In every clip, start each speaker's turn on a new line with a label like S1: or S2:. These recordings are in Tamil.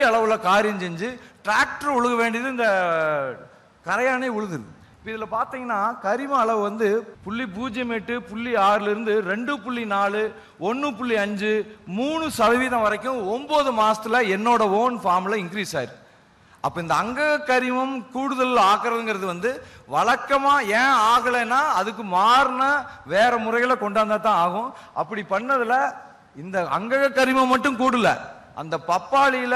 S1: அளவுல காரியம் செஞ்சு டிராக்டர் உழுக வேண்டியது இந்த கரையானே உழுகுது இப்போ இதில் பார்த்தீங்கன்னா கரிம அளவு வந்து புள்ளி பூஜ்ஜியம் எட்டு புள்ளி ஆறுல இருந்து ரெண்டு புள்ளி நாலு ஒன்று புள்ளி அஞ்சு மூணு சதவீதம் வரைக்கும் ஒன்பது மாசத்துல என்னோட ஓன் ஃபார்ம்ல இன்க்ரீஸ் ஆயிருக்கு அப்ப இந்த அங்க கரிமம் கூடுதல் ஆக்குறதுங்கிறது வந்து வழக்கமா ஏன் ஆகலைன்னா அதுக்கு மாறின வேற முறைகளை கொண்டாந்தா தான் ஆகும் அப்படி பண்ணதுல இந்த அங்க கரிமம் மட்டும் கூடல அந்த பப்பாளியில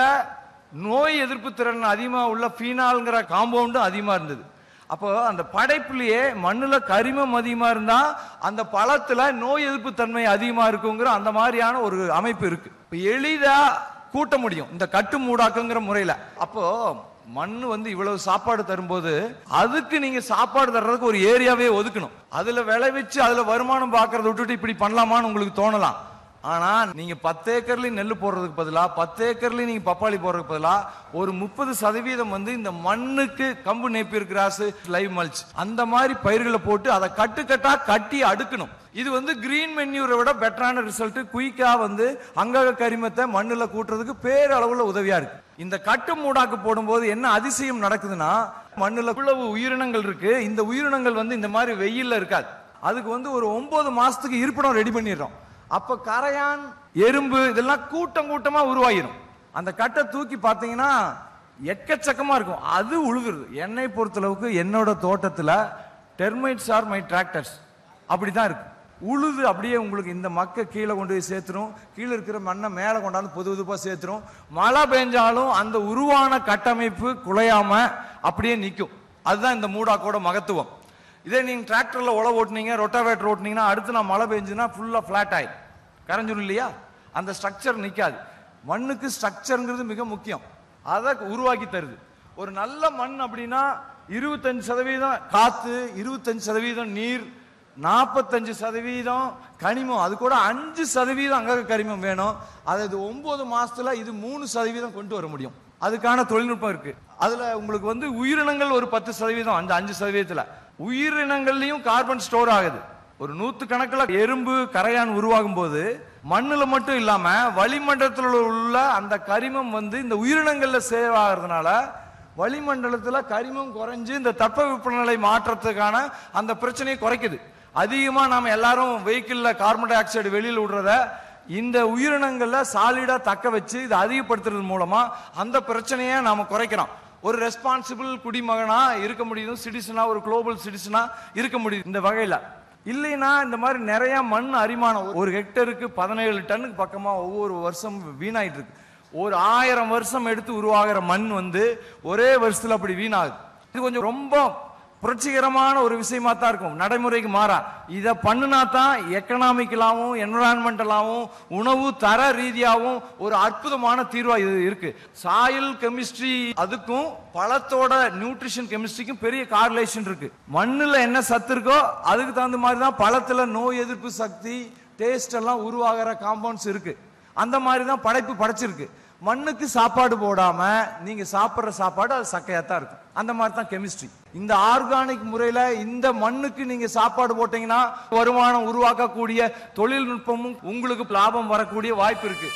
S1: நோய் எதிர்ப்பு திறன் அதிகமா உள்ள ஃபீனால்ங்கிற காம்பவுண்டும் அதிகமா இருந்தது அப்போ அந்த படைப்புலயே மண்ணுல கரிமம் அதிகமா இருந்தா அந்த பழத்துல நோய் எதிர்ப்பு தன்மை அதிகமா இருக்குங்கிற அந்த மாதிரியான ஒரு அமைப்பு இருக்கு இப்ப எளிதா கூட்ட முடியும் இந்த கட்டு மூடாக்குங்கிற முறையில அப்போ மண் வந்து இவ்வளவு சாப்பாடு தரும்போது அதுக்கு நீங்க சாப்பாடு தர்றதுக்கு ஒரு ஏரியாவே ஒதுக்கணும் அதுல விளைவிச்சு அதுல வருமானம் பார்க்கறத விட்டுட்டு இப்படி பண்ணலாமான்னு உங்களுக்கு தோணலாம் ஆனா நீங்க பத்து ஏக்கர்லயும் நெல் போடுறதுக்கு பதிலா பத்து ஏக்கர்லயும் நீங்க பப்பாளி போடுறதுக்கு பதிலா ஒரு முப்பது சதவீதம் வந்து இந்த மண்ணுக்கு கம்பு நேப்பியர் கிராஸ் லைவ் மல்ச் அந்த மாதிரி பயிர்களை போட்டு அதை கட்டுக்கட்டா கட்டி அடுக்கணும் இது வந்து கிரீன் மென்யூரை விட பெட்டரான ரிசல்ட் குயிக்கா வந்து அங்கக கரிமத்தை மண்ணுல கூட்டுறதுக்கு பேரளவுல உதவியா இருக்கு இந்த கட்டு மூடாக்கு போடும்போது என்ன அதிசயம் நடக்குதுன்னா மண்ணுல இவ்வளவு உயிரினங்கள் இருக்கு இந்த உயிரினங்கள் வந்து இந்த மாதிரி வெயில்ல இருக்காது அதுக்கு வந்து ஒரு ஒன்பது மாசத்துக்கு இருப்பிடம் ரெடி பண்ணிடுறோம் அப்ப கரையான் எறும்பு இதெல்லாம் கூட்டம் கூட்டமா உருவாகிரும் அந்த கட்டை தூக்கி பார்த்தீங்கன்னா எக்கச்சக்கமா இருக்கும் அது உழுகுறது என்னை பொறுத்தளவுக்கு என்னோட தோட்டத்துல டெர்மைட்ஸ் ஆர் மை டிராக்டர்ஸ் அப்படிதான் இருக்கு உழுது அப்படியே உங்களுக்கு இந்த மக்க கீழே கொண்டு போய் சேர்த்துரும் கீழே இருக்கிற மண்ணை மேலே கொண்டாந்து பொது பொதுப்பாக சேர்த்துரும் மழை பெஞ்சாலும் அந்த உருவான கட்டமைப்பு குலையாம அப்படியே நிற்கும் அதுதான் இந்த மூடாக்கோட மகத்துவம் இதே நீங்க டிராக்டர்ல உழவு ஓட்டுனீங்க ரொட்டாவேட்டர் ஓட்டுனீங்கன்னா அடுத்து நான் மழை பெஞ்சுன்னா ஃபுல்லா ஃபிளாட் ஆயிடும் கரைஞ்சிரும் இல்லையா அந்த ஸ்ட்ரக்சர் நிக்காது மண்ணுக்கு ஸ்ட்ரக்சர்ங்கிறது மிக முக்கியம் அதை உருவாக்கி தருது ஒரு நல்ல மண் அப்படின்னா இருபத்தஞ்சு சதவீதம் காத்து இருபத்தஞ்சு சதவீதம் நீர் நாற்பத்தஞ்சு சதவீதம் கனிமம் அது கூட அஞ்சு சதவீதம் அங்க கரிமம் வேணும் அது இது ஒன்பது மாசத்துல இது மூணு சதவீதம் கொண்டு வர முடியும் அதுக்கான தொழில்நுட்பம் இருக்கு அதுல உங்களுக்கு வந்து உயிரினங்கள் ஒரு பத்து சதவீதம் அந்த அஞ்சு சதவீதத்துல உயிரினங்கள்லயும் கார்பன் ஸ்டோர் ஆகுது ஒரு நூத்து கணக்குல எறும்பு கரையான் உருவாகும் போது மண்ணுல மட்டும் இல்லாம வளிமண்டலத்தில் உள்ள அந்த கரிமம் வந்து இந்த உயிரினங்கள்ல சேவ் ஆகிறதுனால வளிமண்டலத்துல கரிமம் குறைஞ்சு இந்த தட்பவெப்பநிலை மாற்றத்துக்கான அந்த பிரச்சனையை குறைக்குது அதிகமா நாம எல்லாரும் வெஹிக்கிள்ல கார்பன் டை ஆக்சைடு வெளியில விடுறத இந்த உயிரினங்கள்ல சாலிடா தக்க வச்சு இதை அதிகப்படுத்துறது மூலமா அந்த பிரச்சனையை நாம குறைக்கிறோம் ஒரு ரெஸ்பான்சிபிள் குடிமகனா இருக்க முடியும் சிட்டிசனா ஒரு குளோபல் சிட்டிசனா இருக்க முடியுது இந்த வகையில இல்லைன்னா இந்த மாதிரி நிறைய மண் அரிமானம் ஒரு ஹெக்டருக்கு பதினேழு டன்னுக்கு பக்கமா ஒவ்வொரு வருஷம் வீணாயிட்டு இருக்கு ஒரு ஆயிரம் வருஷம் எடுத்து உருவாகிற மண் வந்து ஒரே வருஷத்துல அப்படி வீணாகுது இது கொஞ்சம் ரொம்ப புரட்சிகரமான ஒரு விஷயமா தான் இருக்கும் நடைமுறைக்கு மாறா இதை பண்ணுனா தான் எக்கனாமிக்கலாவும் என்விரான்மெண்டலாவும் உணவு தர ரீதியாகவும் ஒரு அற்புதமான தீர்வா இது இருக்கு சாயில் கெமிஸ்ட்ரி அதுக்கும் பழத்தோட நியூட்ரிஷன் கெமிஸ்ட்ரிக்கும் பெரிய கார்லேஷன் இருக்கு மண்ணுல என்ன சத்து இருக்கோ அதுக்கு தகுந்த மாதிரி தான் பழத்துல நோய் எதிர்ப்பு சக்தி டேஸ்ட் எல்லாம் உருவாகிற காம்பவுண்ட்ஸ் இருக்கு அந்த மாதிரி தான் படைப்பு படைச்சிருக்கு மண்ணுக்கு சாப்பாடு போடாம நீங்க சாப்பிடுற சாப்பாடு அது சக்கையா தான் இருக்கும் அந்த மாதிரி தான் கெமிஸ்ட்ரி இந்த ஆர்கானிக் முறையில இந்த மண்ணுக்கு நீங்க சாப்பாடு போட்டீங்கன்னா வருமானம் உருவாக்கக்கூடிய தொழில்நுட்பமும் உங்களுக்கு லாபம் வரக்கூடிய வாய்ப்பு இருக்கு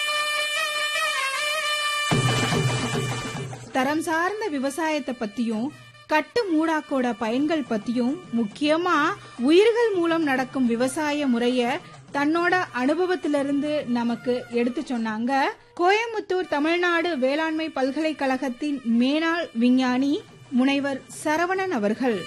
S2: தரம் சார்ந்த விவசாயத்தை பத்தியும் கட்டு மூடாக்கோட பயன்கள் பத்தியும் முக்கியமா உயிர்கள் மூலம் நடக்கும் விவசாய முறைய தன்னோட அனுபவத்திலிருந்து நமக்கு எடுத்து சொன்னாங்க கோயம்புத்தூர் தமிழ்நாடு வேளாண்மை பல்கலைக்கழகத்தின் மேனாள் விஞ்ஞானி முனைவர் சரவணன் அவர்கள்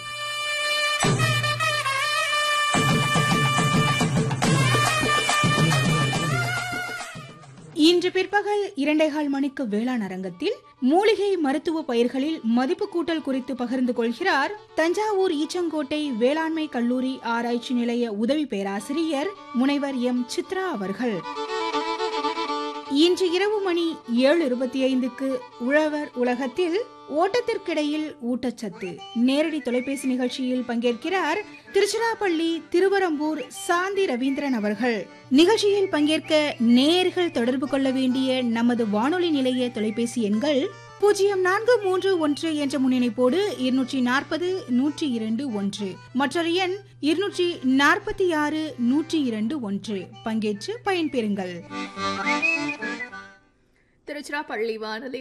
S2: இன்று பிற்பகல் இரண்டேகால் மணிக்கு வேளாண் அரங்கத்தில் மூலிகை மருத்துவ பயிர்களில் மதிப்பு கூட்டல் குறித்து பகிர்ந்து கொள்கிறார் தஞ்சாவூர் ஈச்சங்கோட்டை வேளாண்மை கல்லூரி ஆராய்ச்சி நிலைய உதவி பேராசிரியர் முனைவர் எம் சித்ரா அவர்கள் இன்று இரவு மணி ஏழு இருபத்தி ஐந்துக்கு உழவர் உலகத்தில் ஓட்டத்திற்கிடையில் ஊட்டச்சத்து நேரடி தொலைபேசி நிகழ்ச்சியில் பங்கேற்கிறார் திருச்சிராப்பள்ளி திருவரம்பூர் சாந்தி ரவீந்திரன் அவர்கள் நிகழ்ச்சியில் பங்கேற்க நேயர்கள் தொடர்பு கொள்ள வேண்டிய நமது வானொலி நிலைய தொலைபேசி எண்கள் பூஜ்ஜியம் நான்கு மூன்று ஒன்று என்ற முன்னிணைப்போடு இருநூற்றி நாற்பது நூற்றி இரண்டு ஒன்று மற்றொரு எண் இருநூற்றி நாற்பத்தி ஆறு நூற்றி இரண்டு ஒன்று பங்கேற்று பயன்பெறுங்கள்
S3: திருச்சிராப்பள்ளி வானொலி